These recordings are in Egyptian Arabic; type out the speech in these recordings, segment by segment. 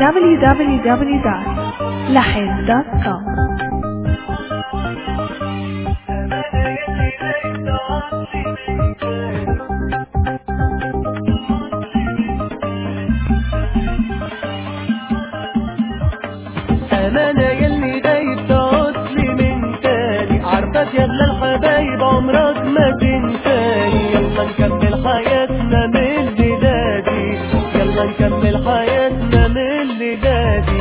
www.lahid.com أمانة يلي دايب تعوصلي من تاني عرفت يلا الحبايب عمرك ما تنساني يلا نكمل حياتنا من لدادي يلا نكمل حياتنا من لدادي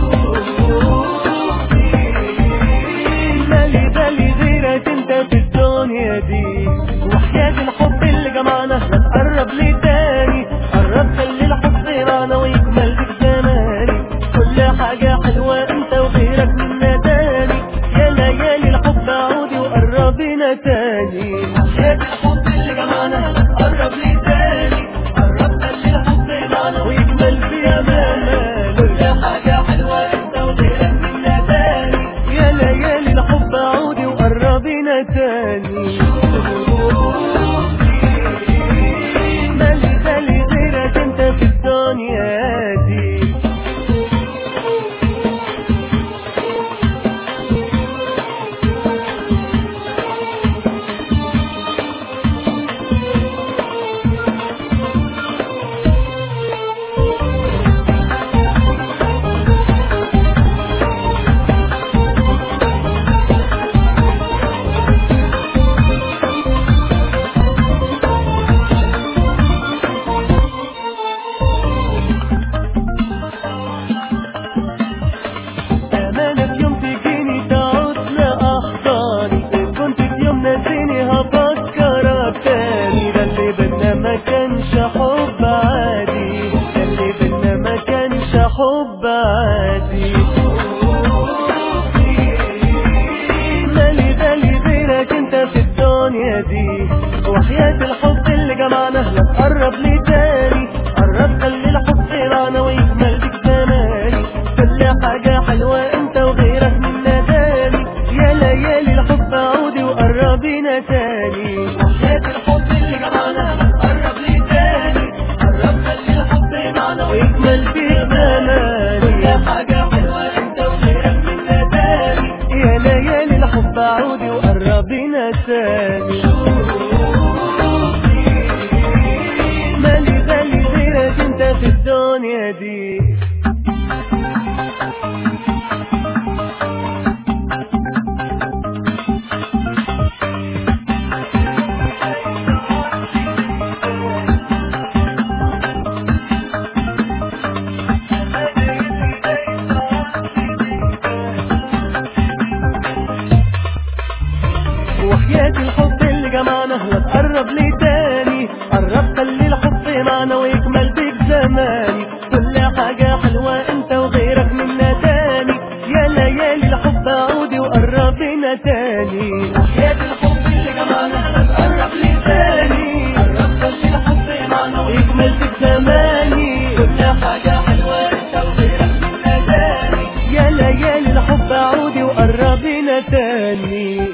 مالي بالي غيرك انت في الدنيا دي وحياة الحب اللي جمعنا لا تقرب لي تاني قرب خلي الحب معنا ويكمل بك زماني كل حاجة حلوة انت وغيرك منا تاني يا ليالي الحب عودي وقربنا تاني وحياة الحب اللي جمعنا لا تقرب لي تاني قرب خلي الحب معنا ويكمل في امانا كل حاجة حلوة انت وغيرك منا تاني يا ليالي الحب عودي وقربنا تاني مالي بالي غيرك انت في الدنيا دي أمانة في يوم تجيني تعود لأحضاني إن كنت في يوم ناسيني هفكرك تاني ده اللي بينا ما كانش حب عادي ده اللي بينا ما كانش حب عادي مالي بالي غيرك انت في الدنيا دي وحياة الحب اللي جمعنا لا تقرب لي تاني قرب خلي الحب معنا ويكمل بك زماني كل حاجة حلوة انت وغيرك منا تاني يا ليالي الحب عودي وقربينا تاني وحياة الحب اللي جمعنا لا تقرب لي تاني قرب خلي الحب معنا ويكمل بك زماني كل حاجة حلوة انت وغيرك منا تاني يا ليالي الحب عودي وقربينا تاني مالي بالي غيرك انت في الدنيا دي وحياة الحب اللي جمعنا لا تقرب لي تاني قرب خلي الحب معنا ويكمل بيك زماني كل حاجة حلوة انت وغيرك منا تاني يا ليالي الحب عودي وقربنا تاني وحياة الحب اللي جمعنا لا تقرب لي تاني قرب خلي الحب معنا ويكمل بيك زماني كل حاجة حلوة انت وغيرك منا تاني يا ليالي الحب عودي وقربنا تاني